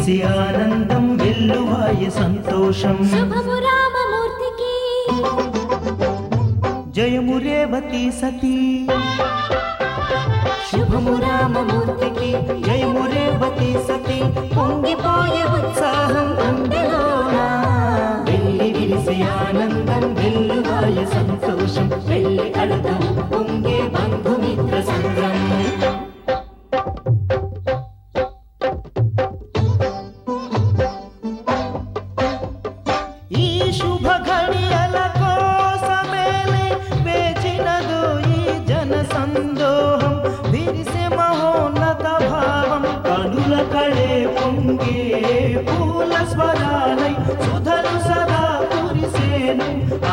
విరిసి ఆనందం వెల్లువాయ సంతోషం శుభము రామమూర్తికి జయము రేవతి సతీ శుభము రామమూర్తికి జయము రేవతి సతీ పొంగిపోయే ఉత్సాహం గుండెలోన వెళ్ళి విరిసి ఆనందం వెల్లువాయ సంతోషం వెళ్ళి అడదం పొంగే బంధుమిత్ర సంద్రం ఈ శుభ ఘడియల కోసమేలే వేచినదో ఈ జన సందోహం విరిసే మహోన్నత భావం కనుల కళే పొంగే పూల స్వరాలై సుధలు సదా కురిసేను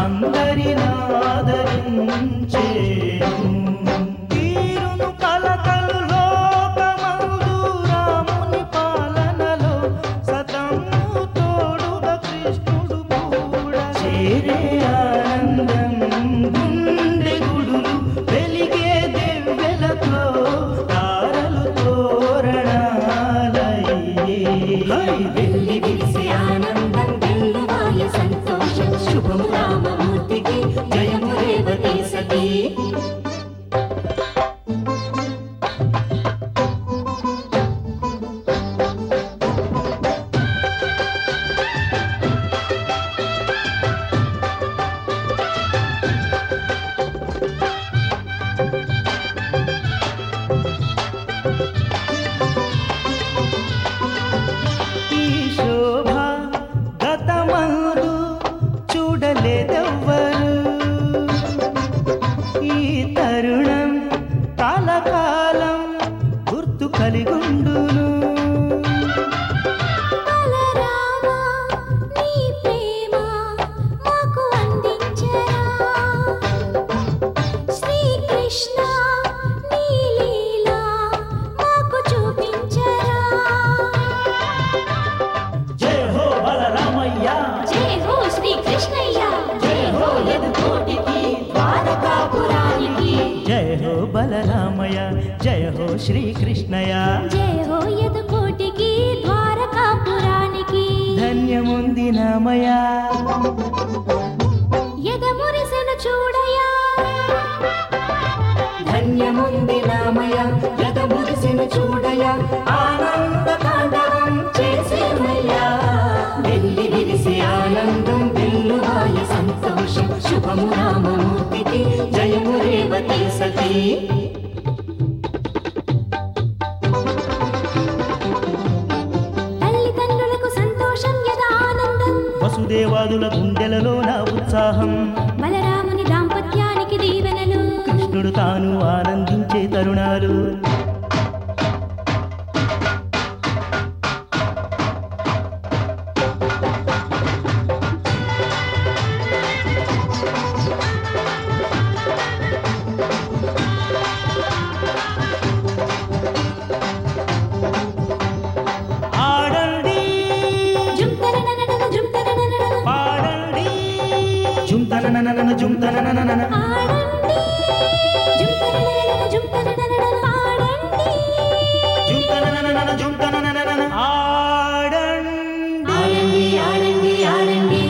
అందరినాదరించేను తీరును కలకలు లోకమందు రాముని పాలనలో సతము తోడుగా కృష్ణుడు కూడా చేరే ఆనందం గుండె గుడులు వెలిగే దివ్యలతో తారలు తోరణాలయ్యే వెళ్ళి విరిసే ఆనందం వెల్లువాయ సంతోషం శుభం రామమూర్తికి జయము రేవతి సతీ ఈ శోభ గతమందు చూడలేదెవ్వరు ఈ తరుణం కాలకాలం గుర్తు కలిగుండును బలరామా నీ ప్రేమ మాకు అందించరా శ్రీకృష్ణ నీ లీలా మాకు చూపించరా జయ హో బలరామయ్య జై హో శ్రీకృష్ణయ్య జై హో యదుకోటికి ద్వారకాపురానికి జయ హో బలరామయ్య జయ హో శ్రీకృష్ణయ జై హో యదుకోటికి ద్వారకాపురానికి ధన్యముంది నామయా యదమురిసెను చూడయా ధన్యముంది నామయ జగమురిసిన చూడయ ఆనంద తాండవం చేసేమయ్యా వెళ్ళి విరిసి ఆనందం వెల్లువాయ సంతోషం శుభము రామమూర్తికి జయము రేవతి సతీ తల్లిదండ్రులకు సంతోషం యద ఆనందం వసుదేవాదుల గుండెలలో నా ఉత్సాహం బలరాముని దాంపత్యానికి దీవెనలు కృష్ణుడు తాను ఆనందించే తరుణాలు ఆడండి జుంతరనననన జుంతరననన పాడండి జుంతనననన జుంతనననన ఆడండి జుంతరననన జుంతరననన ఆడండి జుంతనననన జుంతనననన ఆడండి ఆడండి ఆడండి ఆడండి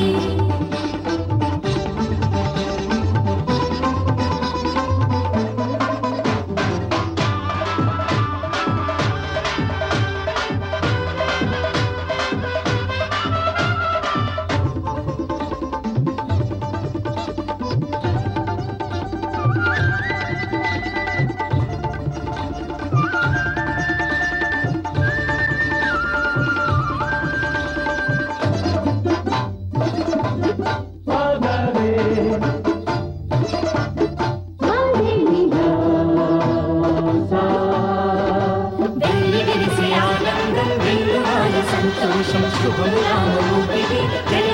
వెళ్ళి విరిసి ఆనందం వెల్లువాయ సంతోషం శుభము రామమూర్తికి జయ